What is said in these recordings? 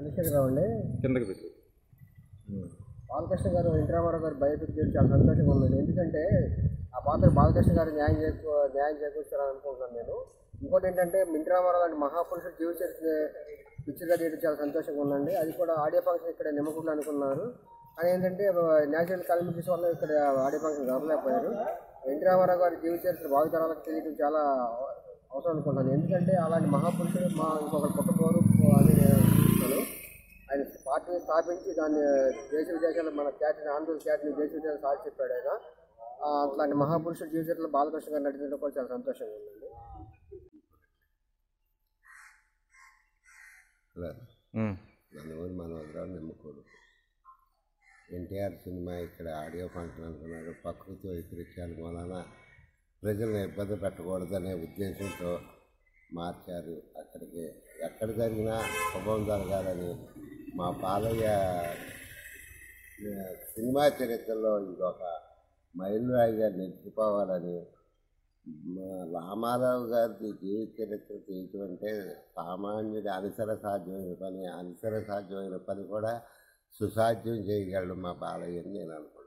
చంద్రశేఖరరావు అండి కిందకి పెట్టి బాలకృష్ణ గారు ఇంద్రామారావు గారు బయోపిక్ చేసి చాలా సంతోషంగా ఉందండి ఎందుకంటే ఆ పాత్ర బాలకృష్ణ గారు న్యాయం చేకూ న్యాయం చేకూర్చారని అనుకుంటున్నాను నేను ఇంకోటి ఏంటంటే ఇంద్రామారావు లాంటి మహాపురుషుడు జీవిత చరిత్ర పిక్చర్గా చేయడం చాలా సంతోషంగా ఉందండి అది కూడా ఆడియో ఫంక్షన్ ఇక్కడ నిమ్మకుండా అనుకున్నారు కానీ ఏంటంటే నేచురల్ కాలిమిటీస్ వల్ల ఇక్కడ ఆడియో ఫంక్షన్ జరగలేకపోయారు ఎన్టీ రామారావు గారి జీవిత చరిత్ర భావితరాలకు తెలియడం చాలా అవసరం అనుకుంటాను ఎందుకంటే అలాంటి మహాపురుషుడు మా ఇంకొకరు పుట్టబోరు అని నేను చూస్తున్నాను ఆయన పార్టీని స్థాపించి దాన్ని దేశ విదేశాలు మన ఖ్యాతిని ఆంధ్ర ఖ్యాతిని దేశ విదేశాలు సాధి చెప్పాడు ఆయన ఆ, అట్లాంటి మహాపురుషుడు జీవితంలో బాలకృష్ణ గారు నటించడం కూడా చాలా సంతోషంగా ఉందండి హలో ఉమ్. మనవరు మనవరావు నిమ్మకూరు ఎన్టీఆర్ సినిమా ఇక్కడ ఆడియో ఫంక్షన్ అనుకున్నారు ప్రకృతి వైపరీత్యాల మూలాన ప్రజలను ఇబ్బంది పెట్టకూడదనే ఉద్దేశంతో మార్చారు అక్కడికి ఎక్కడ జరిగినా శుభం జరగాలని మా బాలయ్య ఆ, సినిమా చరిత్రలో ఇదొక మైలురాయిగా నిలిచిపోవాలని మా రామారావు గారి జీవిత చరిత్ర తీయటం అంటే సామాన్యుడి అనుసర సాధ్యమైన పని అనుసర సాధ్యమైన పని కూడా సుసాధ్యం చేయగలడు మా బాలయ్య అని నేను అనుకుంటున్నాను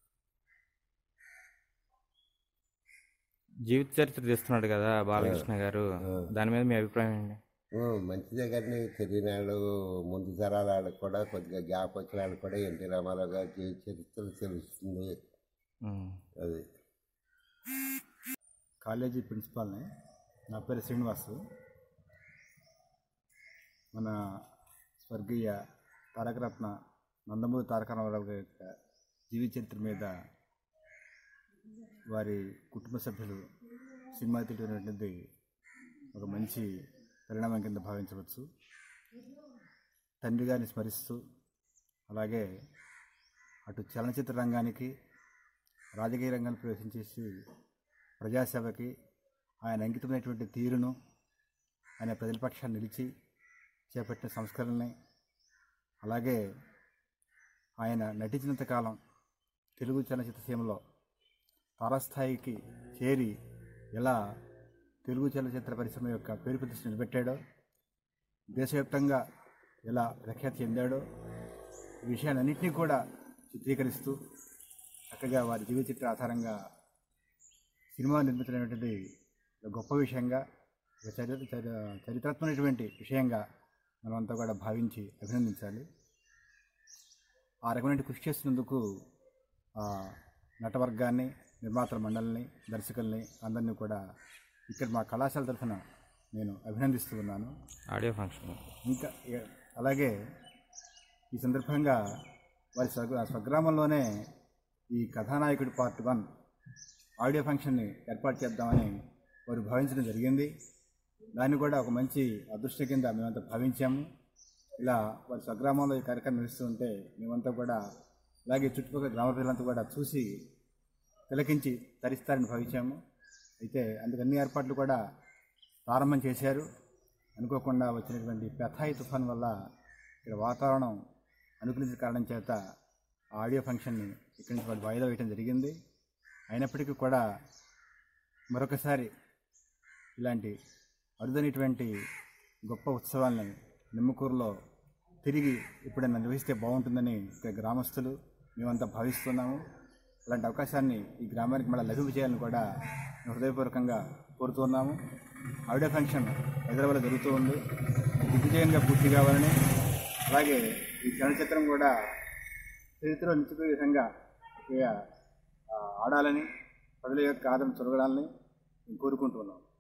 జీవిత చరిత్ర తీస్తున్నాడు కదా బాలకృష్ణ గారు దాని మీద మీ అభిప్రాయం ఏంటి ఓ, మంచిదే కానీ తెలియని వాళ్ళు ముందు తరాల వాళ్ళకి కూడా కొద్దిగా గ్యాప్ వచ్చిన వాళ్ళకి కూడా ఎన్టీ రామారావు గారి జీవిత చరిత్ర తెలుస్తుంది ఉమ్. అది కాలేజీ ప్రిన్సిపాల్ని నా పేరు శ్రీనివాసు మన స్వర్గీయ తారకరత్న నందమూరి తారక రామారావు గారి యొక్క జీవిత చరిత్ర మీద వారి కుటుంబ సభ్యులు సినిమా తీయటువంటిది ఒక మంచి పరిణామం కింద భావించవచ్చు తండ్రి గారిని స్మరిస్తూ అలాగే అటు చలనచిత్ర రంగానికి రాజకీయ రంగాన్ని ప్రవేశించేసి ప్రజాసేవకి ఆయన అంకితమైనటువంటి తీరును ఆయన ప్రజల పక్షాన్ని నిలిచి చేపట్టిన సంస్కరణని అలాగే ఆయన నటించినంత కాలం తెలుగు చలనచిత్ర సీమలో తారస్థాయికి చేరి ఎలా తెలుగు చలనచిత్ర పరిశ్రమ యొక్క పేరు ప్రతిష్ట నిలబెట్టాడో దేశవ్యాప్తంగా ఎలా ప్రఖ్యాతి చెందాడో ఈ విషయాలన్నింటినీ కూడా చిత్రీకరిస్తూ చక్కగా వారి జీవిత చిత్ర ఆధారంగా సినిమా నిర్మితమైనటువంటి ఒక గొప్ప విషయంగా ఒక చరి చరి- చరిత్రాత్మకమైనటువంటి విషయంగా మనమంతా కూడా భావించి అభినందించాలి ఆ రకమైన కృషి చేసినందుకు ఆ నటవర్గాన్ని నిర్మాతల మండలిని దర్శకుల్ని అందరినీ కూడా ఇక్కడ మా కళాశాల తరఫున నేను అభినందిస్తూ ఉన్నాను ఆడియో ఫంక్షన్ ఇంకా ఏ- అలాగే ఈ సందర్భంగా వారి స్వగ్రా స్వగ్రామంలోనే ఈ కథానాయకుడి పార్ట్ వన్ ఆడియో ఫంక్షన్ని ఏర్పాటు చేద్దామని వారు భావించడం జరిగింది దాన్ని కూడా ఒక మంచి అదృష్టం కింద మేమంతా భావించాము ఇలా వారి స్వగ్రామంలో ఈ కార్యక్రమం నిర్వహిస్తూ ఉంటే మేమంతా కూడా అలాగే చుట్టుపక్కల గ్రామ ప్రజలంతా కూడా చూసి తిలకించి తరిస్తారని భావించాము అయితే అందుకు అన్ని ఏర్పాట్లు కూడా ప్రారంభం చేశారు అనుకోకుండా వచ్చినటువంటి పెథాయి తుఫాన్ వల్ల ఇక్కడ వాతావరణం అనుకూలించిన కారణం చేత ఆ ఆడియో ఫంక్షన్ని ఇక్కడి నుంచి వాళ్ళు వాయిదా వేయడం జరిగింది అయినప్పటికీ కూడా మరొకసారి ఇలాంటి అరుదైనటువంటి గొప్ప ఉత్సవాల్ని నిమ్మకూరులో తిరిగి ఎప్పుడైనా నిర్వహిస్తే బాగుంటుందని ఇక్కడ గ్రామస్తులు మేమంతా భావిస్తున్నాము అలాంటి అవకాశాన్ని ఈ గ్రామానికి మళ్ళీ లభింప చేయాలని కూడా మేము హృదయపూర్వకంగా కోరుతున్నాము ఆడియో ఫంక్షన్ హైదరాబాద్లో జరుగుతూ ఉంది దిగ్విజయంగా పూర్తి కావాలని అలాగే ఈ చలనచిత్రం కూడా చరిత్రలో నిలిచిపోయే విధంగా ఇక, ఆ, ఆడాలని ప్రజల యొక్క ఆదరణ చొరగడాలని మేము కోరుకుంటున్నాం